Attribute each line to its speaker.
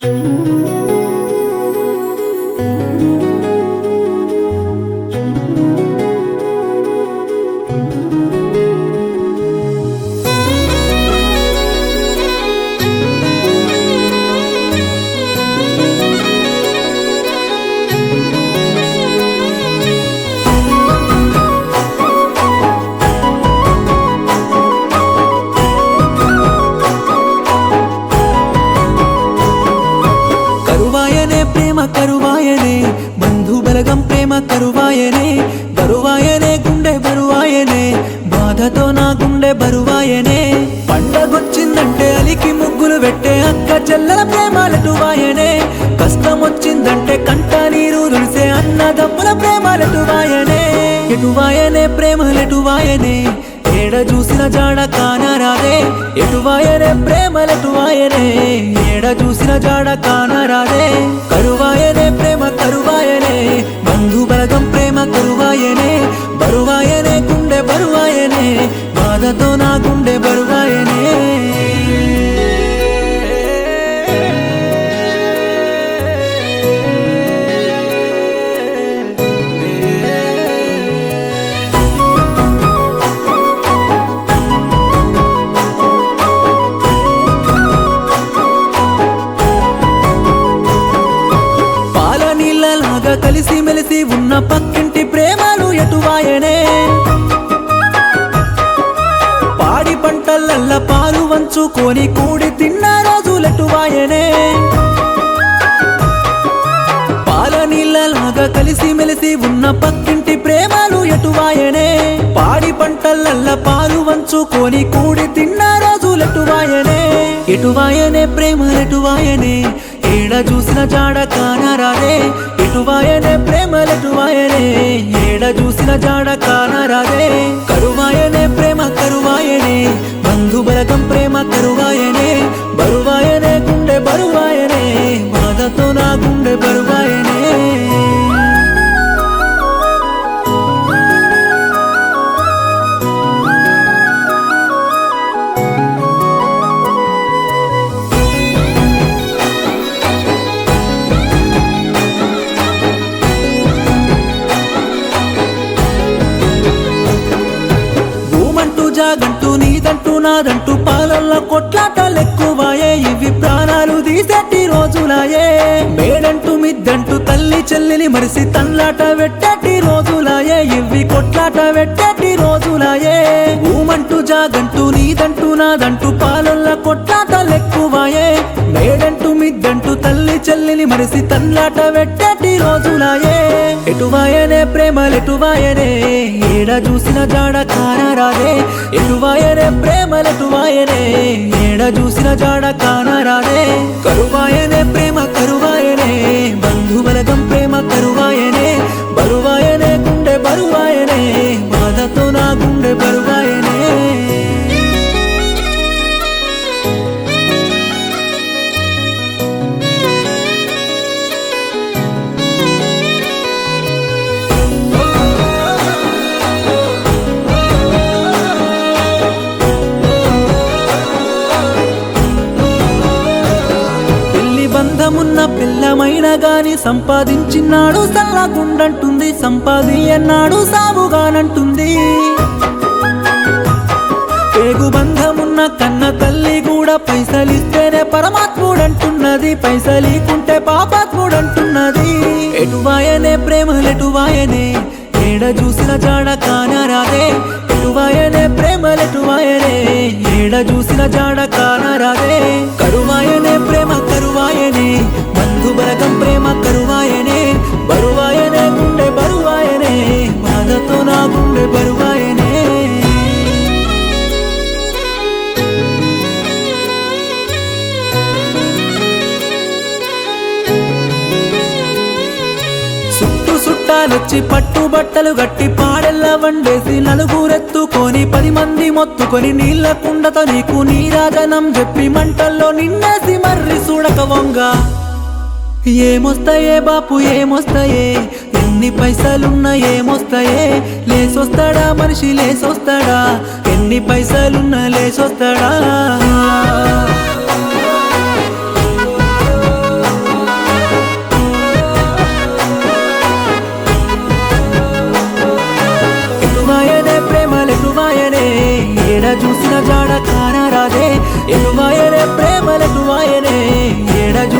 Speaker 1: కరువాయనే ప్రేమ కరువాయనే బంధు బలగం ప్రేమ కరువాయనే బరువాయనే గుండె బరువాయనే బాధతో నా గుండె బరువాయనే పండగొచ్చిందంటే అలికి ముగ్గులు పెట్టే అక్క చెల్లెల ప్రేమాలటువాయనే కష్టం వచ్చిందంటే కంట నీరు రుడిసే అన్నదమ్ముల ప్రేమాలటువాయనే ఎటువాయనే ప్రేమలెటువాయనే ఏడ చూసిన జాడ కానరాదే ఎటువాయనే ప్రేమలెటువాయనే ఏడ చూసిన జాడ కానరాదే కరువాయనే ప్రేమ కరువాయనే బంధు బలగం ప్రేమ కరువాయనే బరువాయనే గుండె బరువాయనే బాధతో నా గుండె బరువాయనే పాల నీళ్ళలాగా కలిసి మెలిసి ఉన్న పక్కింటి ప్రేమలు ఎటువాయనే పాడి పంటలల్ల పాలు వంచుకొని కూడి తిన్న రోజులెటువాయనే పాల నీళ్ళలాగా కలిసి మెలిసి ఉన్న పక్కింటి ప్రేమలు ఎటువాయనే పాడి పంటలల్ల పాలు వంచుకొని కూడి తిన్న రోజులెటువాయనే ఎటువాయనే ప్రేమలెటువాయనే ఏడ చూసిన జాడ కానరాదే ఎటువాయనే ప్రేమలెటువాయనే ఏడ చూసిన జాడ కానరాదే కరువాయనే ప్రేమ కరువాయనే బంధు బలగం ప్రేమ కరువాయనే బరువాయనే గుండె బరువాయనే బాధతో నా గుండె బరువాయనే భూమంటూ జాగంటూ నీదంటూ నాదంటూ పాలల్ల కొట్లాటలెక్కువాయే ఇవి ప్రాణాలు తీసేటి రోజులాయే మేడంటూ మిద్దంటూ తల్లి చెల్లిని మరిసి తన్లాట పెట్టేటి రోజులాయే ఇవి కొట్లాట పెట్టేటి రోజులాయే భూమంటూ జాగంటూ నీదంటూ నాదంటూ పాలల్ల కొట్లాటలెక్కువాయే మేడంటూ మిద్దంటూ తల్లి చెల్లిని మరిసి తన్లాట పెట్టేటి రోజులాయే ఎటువాయనే ప్రేమలెటువాయనే ఏడ చూసిన జాడ కానరాదే ఎటువాయనే ప్రేమలెటువాయనే ఏడ చూసిన జాడ కానరాదే కరువాయనే ప్రేమ కరువాయనే బంధు బలగం ప్రేమ కరువాయనే బరువాయనే గుండె బరువాయనే బాధతో నా గుండె బరువాయనే పెళ్లి బంధమున్న పిల్లమైన గాని సంపాదించినాడు సల్లగుండంటుంది సంపాది అన్నాడు సాగుగానంటుంది పేగు బంధమున్న కన్న తల్లి కూడా పైసలిస్తేనే పరమాత్ముడంటున్నది పైసలీకుంటే పాపాత్ముడంటున్నది ఎటువాయనే ప్రేమలెటువాయనే ఏడ చూసిన జాడ కానరాదే ఎటువాయనే ప్రేమలెటువాయనే ఏడ చూసిన జాడ కానరాదే కరువాయనే ప్రేమ కరువాయనే బంధు బలగం ప్రేమ కరువాయనే బరువాయనే గుండె బరువాయనే బాధతో నా గుండె బరువాయనే సుట్టు సుట్టాలొచ్చి పట్టు బట్టలు గట్టి పాడెల్ల వండేసి నలుగురెత్తుకొని పది మంది మొత్తుకొని నీళ్ళ కుండతో నీకు నీరాజనం చెప్పి మంటల్లో నిన్నేసి మర్రి చూడక వంగ ఏమొస్తాయే బాపు ఏమొస్తాయే ఎన్ని పైసలున్నా ఏమొస్తాయే లేసొస్తాడా మనిషి లేసొస్తాడా ఎన్ని పైసలున్నా లేసొస్తాడా ఎటువాయనే ఏడ చూసిన జాడ కానరాదే ఎటువాయనే ప్రేమలెటువాయనే ఏడ